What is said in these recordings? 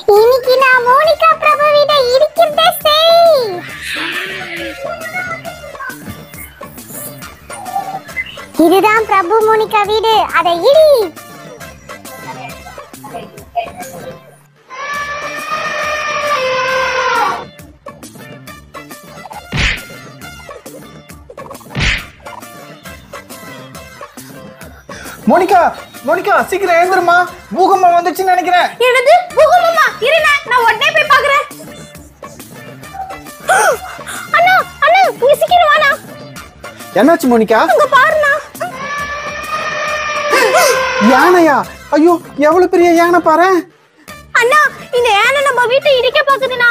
இன்னைக்கு நான் மோனிகா பிரபு வீட இடிக்கிறதே செய் இதுதான் பிரபு மோனிகா வீடு அதை இடி மோனிகா மோனிகா சீக்கிரம் எழுந்துருமா பூகம்பம் வந்துச்சுன்னு நினைக்கிறேன் என்னது பூகம்பமா இருண்ணா நான் உடனே போய் பாக்குறேன் அண்ணா அண்ணா இங்க சீக்கிரம் வாண்ணா என்னாச்சு மோனிகா அங்க பாருண்ணா யானையா ஐயோ எவ்வளவு பெரிய யானை பாரு அண்ணா இந்த யானை நம்ம வீட்டை இடிக்க பாக்குதுண்ணா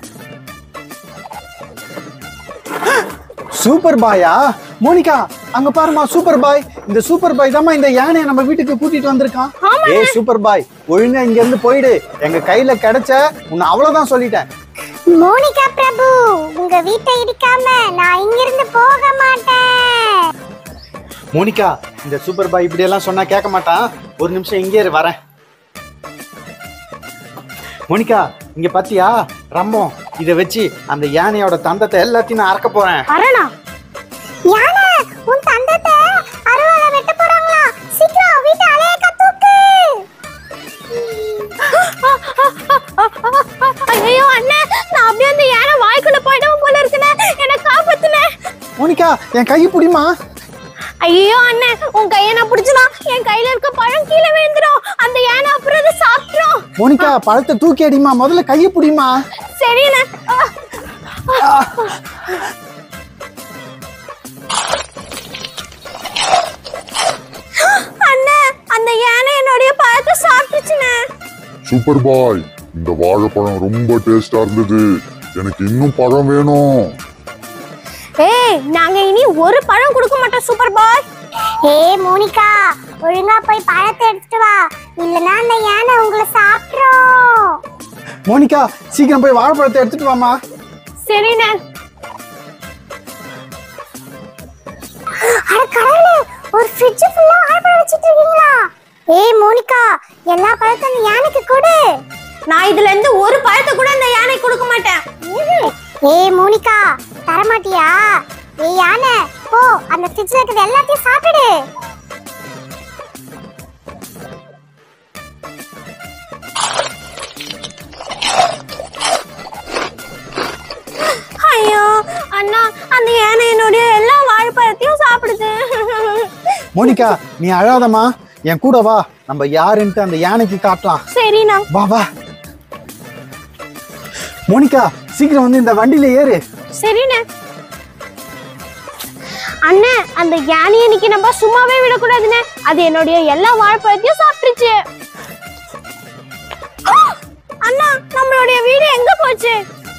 சூப்பர் பாயா மோனிகா அங்க பாருமா சூப்பர் பாய் இந்த சூப்பர் பாய் தாம்மா இந்த யானையை நம்ம வீட்டுக்கு கூட்டிட்டு வந்திருக்கான் ஏய் சூப்பர் பாய் ஒழுங்கா இங்க இருந்து போயிடு எங்க கையில கிடைச்ச உன்னை அவ்வளவுதான் சொல்லிட்டேன் மோனிகா பிரபு உங்க வீட்டை இடிக்காம நான் இங்கிருந்து போக மாட்டேன் மோனிகா இந்த சூப்பர் பாய் இப்படி எல்லாம் சொன்னா கேட்க மாட்டான் ஒரு நிமிஷம் இங்கே இரு வரேன் மோனிகா இங்க பாத்தியா ரம்மம் இத வச்சு அந்த யானையோட தந்தத்தை எல்லாத்தையும் நான் அறக்க போறேன் வரேண்ணா யானை உன் தந்தத்தை அருவால வெட்ட போறாங்களா சீக்கிரம் வீட்டை அலையக்க தூக்கு ஐயோ அண்ணா நான் அப்படியே அந்த யானை வாய்க்குள்ள போயிடவும் போல இருக்குண்ணே என்னை காப்பாத்துனே மோனிகா என் கையை பிடிமா ஐயோ அண்ணே உன் கையை நான் பிடிச்சனா என் கையில இருக்க பழம் கீழே விழுந்துரும் அந்த யானை அப்புறம் அதை சாப்பிட்டுரும் மோனிகா பழத்தை தூக்கி அடிமா முதல்ல கையை பிடிமா சரிண்ணே ஆ. அண்ணே அந்த யானை என்னுடைய பழத்தை சாப்பிட்டுச்சுண்ணே சூப்பர் பாய் இந்த வாழைப்பழம் ரொம்ப டேஸ்டா இருந்தது எனக்கு இன்னும் பழம் வேணும் ஏய் நாங்க இனி ஒரு பழம் கொடுக்க மாட்டோம் சூப்பர் பாய் ஏய் மோனிகா ஒழுங்கா போய் பழத்தை எடுத்துட்டு வா இல்லனா அந்த யானை உங்களை சாப்பிட்றோம் மோனிகா சீக்கிரம் போய் வாழைப்பழத்தை எடுத்துட்டு வாமா சரிண்ணே அட கடவுளே ஒரு ஃப்ரிட்ஜ் ஃபுல்லா ஆழ்பழம் வச்சிட்டு இருக்கீங்களா ஏய் மோனிகா எல்லா பழத்தையும் அந்த யானைக்கு கொடு நான் இதுல இருந்து ஒரு பழத்தை கூட அந்த யானை கொடுக்க மாட்டேன் ஏய் மோனிகா தரமாட்டியா ஏய் யானை போ அந்த ஃப்ரிட்ஜ்ல இருக்கிறது எல்லாத்தையும் சாப்பிடு ஐயோ அண்ணா அந்த யானை என்னுடைய எல்லா வாழைப்பழத்தையும் சாப்பிடுது மோனிகா நீ அழாதம்மா என் கூட வா நம்ம யாருன்ட்டு அந்த யானைக்கு காட்டலாம் சரிண்ணா வா வா மோனிகா சீக்கிரம் வந்து இந்த வண்டியில ஏறு சரிண்ணே அண்ணே அந்த யானையை இன்னைக்கு நம்ம சும்மாவே விடக்கூடாதுண்ணே அது என்னுடைய எல்லா வாழைப்பழத்தையும் சாப்பிட்டுச்சு ஆ! அண்ணா நம்மளுடைய வீடு எங்க போச்சு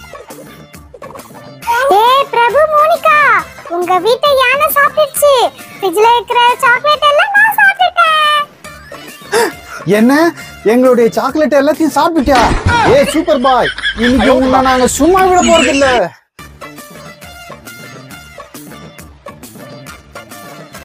ஏய் பிரபு மோனிகா உங்க வீட்டை யானை சாப்பிட்டுச்சு ஃப்ரிட்ஜ்ல இருக்கிற சாக்லேட் எல்லாம் நான் சாப்பிட்டுட்டேன் என்ன எங்களுடைய சாக்லேட் எல்லாத்தையும் சாப்பிட்டுட்டியா ஏ சூப்பர் பாய் இன்னைக்கு உன்னை நாங்க சும்மா விட போறது இல்ல